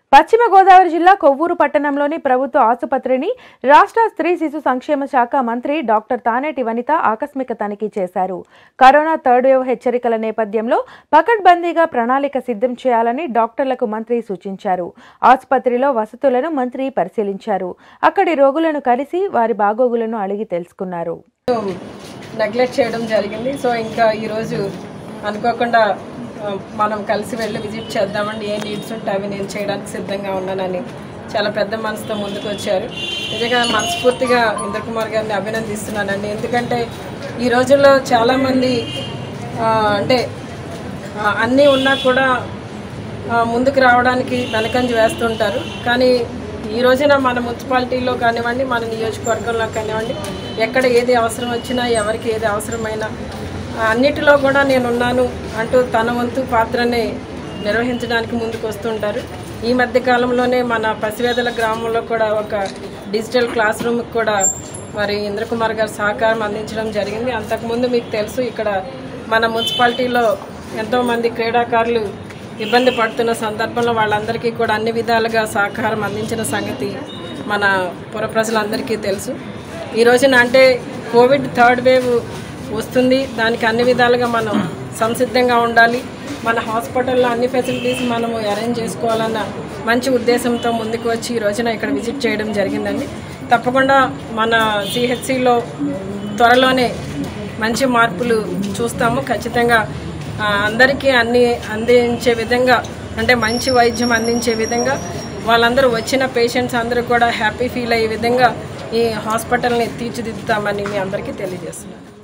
పశ్చిమ గోదావరి జిల్లా కొవ్వూరు పట్టణంలోని ప్రభుత్వ ఆసుపత్రిని రాష్ట్ర స్త్రీ శిశు సంక్షేమ శాఖ మంత్రి డాక్టర్ తానేటి వనిత ఆకస్మిక తనిఖీ చేశారు కరోనా థర్డ్ వేవ్ హెచ్చరికల నేపథ్యంలో పకడ్బందీగా ప్రణాళిక సిద్ధం చేయాలని డాక్టర్లకు మంత్రి సూచించారు ఆసుపత్రిలో వసతులను మంత్రి పరిశీలించారు అక్కడి రోగులను కలిసి వారి బాగోగులను అడిగి తెలుసుకున్నారు నెగ్లెక్ట్ చేయడం జరిగింది సో ఇంకా ఈరోజు అనుకోకుండా ఆ, మనం కలిసి వెళ్ళి విజిట్ చేద్దామండి ఏ నీడ్స్ ఉంటే అవి నేను చేయడానికి సిద్ధంగా ఉన్నానని చాలా పెద్ద మనసుతో ముందుకు వచ్చారు నిజంగా మనస్ఫూర్తిగా ఇంద్రకుమార్ గారిని అభినందిస్తున్నానండి ఎందుకంటే ఈ రోజుల్లో చాలామంది ఆ, అంటే ఆ, అన్నీ ఉన్నా కూడా ఆ, ముందుకు రావడానికి వెనకంజ వేస్తుంటారు కానీ ఈ రోజున మన మున్సిపాలిటీలో కానివ్వండి మన నియోజకవర్గంలో కానివ్వండి ఎక్కడ ఏది అవసరం వచ్చినా ఎవరికి ఏది అవసరమైనా ఆ, అన్నిటిలో కూడా నేనున్నాను అంటూ తన వంతు పాత్రని నిర్వహించడానికి ముందుకు వస్తుంటారు ఈ మధ్య కాలంలోనే మన పసివేదల గ్రామంలో కూడా ఒక డిజిటల్ క్లాస్ రూమ్కి కూడా మరి ఇంద్రకుమార్ గారు సహకారం అందించడం జరిగింది అంతకుముందు మీకు తెలుసు ఇక్కడ మన మున్సిపాలిటీలో ఎంతోమంది క్రీడాకారులు ఇబ్బంది పడుతున్న సందర్భంలో వాళ్ళందరికీ కూడా అన్ని విధాలుగా సహకారం అందించిన సంగతి మన పుర ప్రజలందరికీ తెలుసు ఈ రోజున అంటే కోవిడ్ థర్డ్ వేవ్ వస్తుంది దానికి అన్ని విధాలుగా మనం సంసిద్ధంగా ఉండాలి మన హాస్పిటల్లో అన్ని ఫెసిలిటీస్ మనము అరేంజ్ చేసుకోవాలన్న మంచి ఉద్దేశంతో ముందుకు వచ్చి ఈ రోజున ఇక్కడ విజిట్ చేయడం జరిగిందండి తప్పకుండా మన సిహెచ్సిలో త్వరలోనే మంచి మార్పులు చూస్తాము ఖచ్చితంగా ఆ, అందరికీ అన్ని అందించే విధంగా అంటే మంచి వైద్యం అందించే విధంగా వాళ్ళందరూ వచ్చిన పేషెంట్స్ అందరూ కూడా హ్యాపీ ఫీల్ అయ్యే విధంగా ఈ హాస్పిటల్ని తీర్చిదిద్దుతామని మీ అందరికీ తెలియజేస్తున్నాను